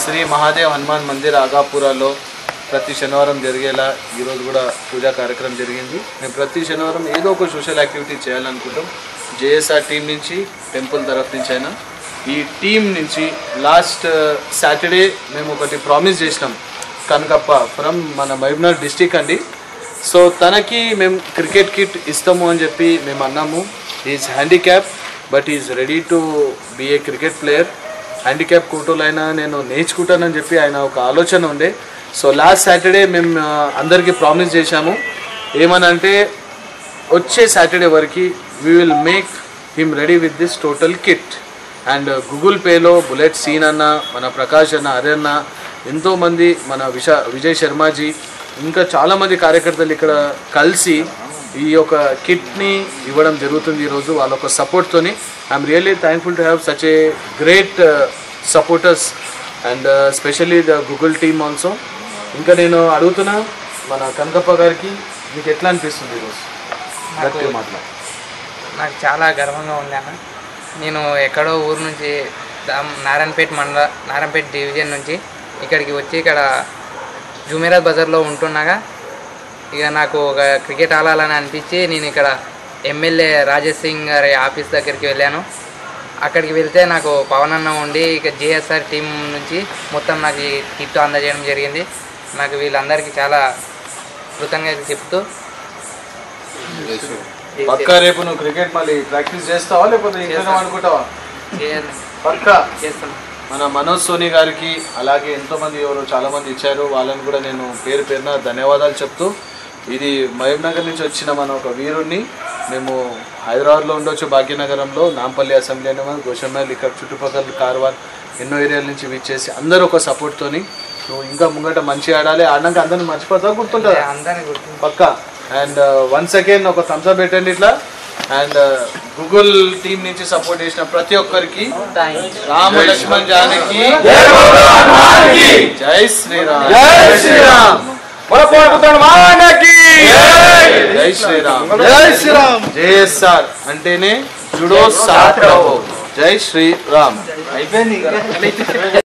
శ్రీ మహాదేవ్ హనుమాన్ మందిర్ ఆగాపురాలో ప్రతి శనివారం జరిగేలా ఈరోజు కూడా పూజా కార్యక్రమం జరిగింది మేము ప్రతి శనివారం ఏదో ఒక సోషల్ యాక్టివిటీ చేయాలనుకుంటాం జేఎస్ఆర్ టీం నుంచి టెంపుల్ తరఫు నుంచి అయినా ఈ టీం నుంచి లాస్ట్ సాటర్డే మేము ఒకటి ప్రామిస్ చేసినాం కనకప్ప ఫ్రమ్ మన మహబూబ్నగర్ డిస్టిక్ అండి సో తనకి మేము క్రికెట్ కిట్ ఇస్తాము అని చెప్పి మేము అన్నాము is handicap but is ready to be a cricket player handicap కోటోలో అయినా నేను నేర్చుకుంటానని చెప్పి ఆయన ఒక ఆలోచన ఉండే సో లాస్ట్ సాటర్డే మేము ఆ, అందరికీ ప్రామిస్ చేశాము ఏమనంటే వచ్చే సాటర్డే వరకు we will make him ready with this total kit and Google పేలో బుల్లెట్ సీన్ అన్న మన ప్రకాష్ అన్న హరి అన్న ఎంతోమంది మన విశా విజయ్ శర్మాజీ ఇంకా చాలామంది కార్యకర్తలు ఇక్కడ కలిసి ఈ యొక్క కిట్ని ఇవ్వడం జరుగుతుంది ఈరోజు వాళ్ళ ఒక సపోర్ట్తోని I'm really thankful to have such a great supporters and specially the Google team also ఇంకా నేను అడుగుతున్నా మన కనకప్ప గారికి మీకు ఎట్లా అనిపిస్తుంది ఈరోజు గట్టిగా మాట్లాడు నాకు చాలా గర్వంగా ఉంది అన్న నేను ఎక్కడో ఊరు నుంచి దామ్- నారాయణపేట మండల నారాయణపేట డివిజన్ నుంచి ఇక్కడికి వచ్చి ఇక్కడ జుమేరాత్ బజార్లో ఉంటున్నాగా ఇక నాకు ఒక క్రికెట్ ఆడాలని అనిపించి నేను ఇక్కడ ఎమ్మెల్యే రాజేష్ సింగ్ గారి ఆఫీస్ దగ్గరికి వెళ్ళాను అక్కడికి వెళ్తే నాకు పవన్ అన్న ఉండి ఇక జేఎస్ఆర్ టీం నుంచి మొత్తం నాకు ఈ కిట్ అందజేయడం జరిగింది నాకు వీళ్ళందరికీ చాలా కృతజ్ఞత చెప్తూ పక్కా రేపు నువ్వు క్రికెట్ మళ్ళీ ప్రాక్టీస్ చేస్తావా లేకపోతే ఇంట్లోనే అనుకుంటావా చేయాలి పక్కా చేస్తున్నాను మన మనోజ్ సోని గారికి అలాగే ఎంతోమంది ఎవరు చాలామంది ఇచ్చారు వాళ్ళని కూడా నేను పేరు పేరున ధన్యవాదాలు చెప్తూ ఇది మహబూబ్ నగర్ నుంచి వచ్చిన మన ఒక వీరుణ్ణి మేము హైదరాబాద్లో ఉండొచ్చు భాగ్యనగరంలో నాంపల్లి అసెంబ్లీ అనే గోషమ్మల్ ఇక్కడ చుట్టుపక్కల కార్వాన్ ఎన్నో ఏరియాల నుంచి విచ్చేసి అందరూ ఒక సపోర్ట్తోని నువ్వు ఇంకా ముంగట మంచి ఆడాలి ఆడినాక అందరిని మర్చిపోతావు గుర్తుంటుందా అందరినీ గుర్తు పక్క అండ్ వన్స్ అగైన్ ఒక థమ్స్ అప్ పెట్టండి ఇట్లా అండ్ గూగుల్ టీం నుంచి సపోర్ట్ చేసిన ప్రతి ఒక్కరికి రామ లక్ష్మణ్ జానకి జై శ్రీరామ్ జై శ్రీరామ్ జై శ్రీరామ్ జై శ్రీరామ్ జేఎస్ఆర్ అంటేనే జుడో సాత్ రహో జై శ్రీరామ్